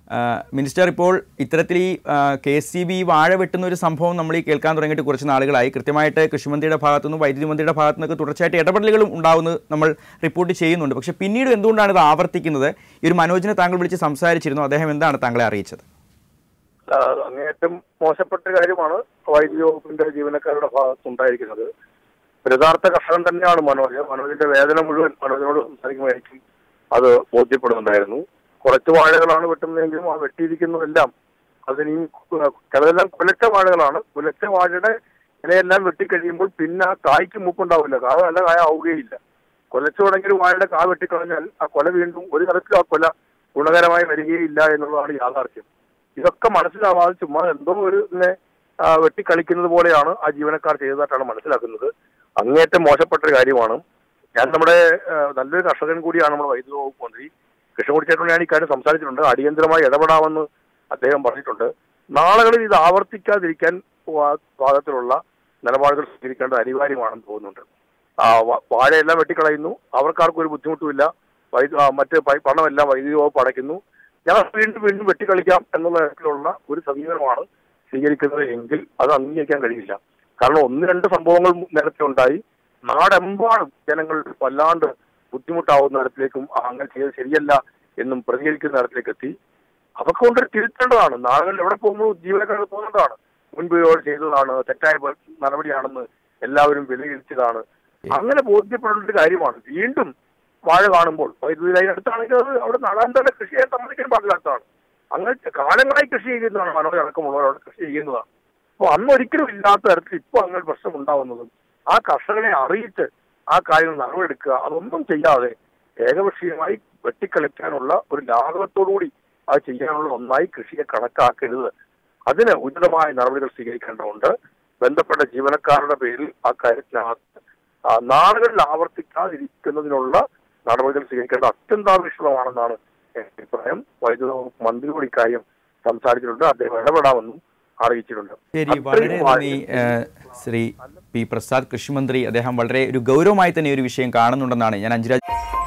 ആ, മിനിസ്റ്റർ ഇപ്പോൾ ഇത്തരത്തിൽ ഈ കെ സി ബി വാഴ വെട്ടുന്ന ഒരു സംഭവം നമ്മൾ ഈ കേൾക്കാൻ തുടങ്ങിയിട്ട് കുറച്ച് നാളുകളായി കൃത്യമായിട്ട് കൃഷിമന്ത്രിയുടെ ഭാഗത്തുനിന്നും വൈദ്യുതി മന്ത്രിയുടെ ഭാഗത്തു നിന്നൊക്കെ തുടർച്ചയായിട്ട് ഇടപെടലുകളും ഉണ്ടാവുന്നത് നമ്മൾ റിപ്പോർട്ട് ചെയ്യുന്നുണ്ട് പക്ഷേ പിന്നീട് എന്തുകൊണ്ടാണ് ഇത് ആവർത്തിക്കുന്നത് ഈ ഒരു മനോജിനെ താങ്കൾ വിളിച്ച് സംസാരിച്ചിരുന്നു അദ്ദേഹം എന്താണ് താങ്കളെ അറിയിച്ചത് ആ, അങ്ങേയറ്റം മോശപ്പെട്ട കാര്യമാണ് വൈദ്യുതി വകുപ്പിന്റെ ജീവനക്കാരുടെ ഭാഗത്തുണ്ടായിരിക്കുന്നത് ഒരു യഥാർത്ഥ കർഷകൻ തന്നെയാണ് മനോജ് മനോജിന്റെ വേദന മുഴുവൻ മനോജിനോട് സംസാരിക്കുമ്പോഴേക്കും അത് ബോധ്യപ്പെടുന്നുണ്ടായിരുന്നു കുറച്ച് വാഴകളാണ് വെട്ടുന്നതെങ്കിലും ആ വെട്ടിയിരിക്കുന്നതെല്ലാം അതിനീ ചിലതെല്ലാം കുലച്ച വാഴകളാണ് കുലച്ച വാഴയുടെ ഇലയെല്ലാം വെട്ടിക്കഴിയുമ്പോൾ പിന്നെ ആ കായ്ക്ക് മൂപ്പുണ്ടാവില്ല കാ നല്ല കായ ആവുകയില്ല കൊലച്ചു തുടങ്ങിയ ഒരു വാഴയുടെ കാ വെട്ടിക്കളഞ്ഞാൽ ആ കൊല വീണ്ടും ഒരു തരത്തിലും ആ കൊല ഗുണകരമായി വരികയില്ല എന്നുള്ളതാണ് യാഥാർത്ഥ്യം ഇതൊക്കെ മനസ്സിലാവാതെ ചുമ്മാ എന്തോ ഒരു ഇതിനെ ആ, വെട്ടിക്കളിക്കുന്നത് പോലെയാണ് ആ ജീവനക്കാർ ചെയ്തതായിട്ടാണ് മനസ്സിലാക്കുന്നത് അങ്ങേറ്റം മോശപ്പെട്ട ഒരു കാര്യമാണ് ഞാൻ നമ്മുടെ ആ, നല്ലൊരു കർഷകൻ കൂടിയാണ് നമ്മുടെ വൈദ്യുതി വകുപ്പ് മന്ത്രി കൃഷ്ണൻകുടി ചേട്ടൻ ഞാൻ ഇക്കാര്യം സംസാരിച്ചിട്ടുണ്ട് അടിയന്തരമായി ഇടപെടാമെന്ന് അദ്ദേഹം പറഞ്ഞിട്ടുണ്ട് നാളുകളിൽ ഇത് ആവർത്തിക്കാതിരിക്കാൻ പാ- പാകത്തിലുള്ള നിലപാടുകൾ സ്വീകരിക്കേണ്ടത് അനിവാര്യമാണെന്ന് തോന്നുന്നുണ്ട് ആ, വ- വാഴയെല്ലാം വെട്ടിക്കളയുന്നു അവർക്കാർക്കും ഒരു ബുദ്ധിമുട്ടുമില്ല വൈദ്യു ആ, മറ്റ് പൈ- പണമെല്ലാം വൈദ്യുതി വകുപ്പ് അടയ്ക്കുന്നു ഞങ്ങൾ വീണ്ടും വീണ്ടും വെട്ടിക്കളിക്കാം എന്നുള്ള തരത്തിലുള്ള ഒരു സമീപനമാണ് സ്വീകരിക്കുന്നത് എങ്കിൽ അത് അംഗീകരിക്കാൻ കഴിയില്ല കാരണം ഒന്ന് രണ്ട് സംഭവങ്ങൾ നേരത്തെ ഉണ്ടായി നാടെമ്പാടും ജനങ്ങൾ വല്ലാണ്ട് ബുദ്ധിമുട്ടാവുന്ന തരത്തിലേക്കും ആ, അങ്ങനെ ചെയ്തത് ശരിയല്ല എന്നും പ്രതികരിക്കുന്ന തരത്തിലേക്ക് എത്തി അതൊക്കെ കൊണ്ട് തിരുത്തേണ്ടതാണ് നാളുകളിൽ എവിടെ പോകുമ്പോൾ ജീവനക്കാർ പോകുന്നതാണ് മുൻപ് ഇവർ ചെയ്തതാണ് തെറ്റായ പ- നടപടിയാണെന്ന് എല്ലാവരും വിലയിരുത്തിയതാണ് അങ്ങനെ ബോധ്യപ്പെടേണ്ട ഒരു കാര്യമാണ് വീണ്ടും വാഴ കാണുമ്പോൾ വൈദ്യുതി ലൈൻ അടുത്താണെങ്കിൽ അത് അവിടെ നടാൻ തന്നെ കൃഷി ചെയ്യാൻ സമ്മതിക്കാൻ പാടില്ലാത്തതാണ് അങ്ങനെ കാലങ്ങളായി കൃഷി ചെയ്യുന്നതാണ് മനോജ് അടക്കമുള്ളവർ അവിടെ കൃഷി ചെയ്യുന്നതാണ് അപ്പോൾ അന്ന് ഒരിക്കലും ഇല്ലാത്ത തരത്തിൽ ഇപ്പോൾ അങ്ങനെ പ്രശ്നം ഉണ്ടാവുന്നതും ആ കർഷകനെ അറിയിച്ച് ആ കാര്യങ്ങൾ നടപടിയെടുക്കുക അതൊന്നും ചെയ്യാതെ ഏകപക്ഷീയമായി വെട്ടിക്കളിക്കാനുള്ള ഒരു ലാഘവത്തോടുകൂടി അത് ചെയ്യാനുള്ള ഒന്നായി കൃഷിയെ കണക്കാക്കരുത് അതിന് ഉചിതമായ നടപടികൾ സ്വീകരിക്കേണ്ടതുണ്ട് ബന്ധപ്പെട്ട ജീവനക്കാരുടെ പേരിൽ ആ കാര്യത്തിനകത്ത് ആ, നാളുകളിൽ ആവർത്തിക്കാതിരിക്കുന്നതിനുള്ള നടപടികൾ സ്വീകരിക്കേണ്ട അത്യന്താപേക്ഷിതമാണെന്നാണ് എന്റെ അഭിപ്രായം വൈദ്യുത വകുപ്പ് മന്ത്രിയോട് ഇക്കാര്യം സംസാരിച്ചിട്ടുണ്ട് അദ്ദേഹം ഇടപെടാമെന്നും അറിയിച്ചിട്ടുണ്ട് ശരി വളരെ അത്രയും നന്ദി ഏഹ്, ശ്രീ പി പ്രസാദ് കൃഷിമന്ത്രി അദ്ദേഹം വളരെ ഒരു ഗൗരവമായി തന്നെ ഈ ഒരു വിഷയം കാണുന്നുണ്ടെന്നാണ് ഞാൻ അഞ്ജരാജ്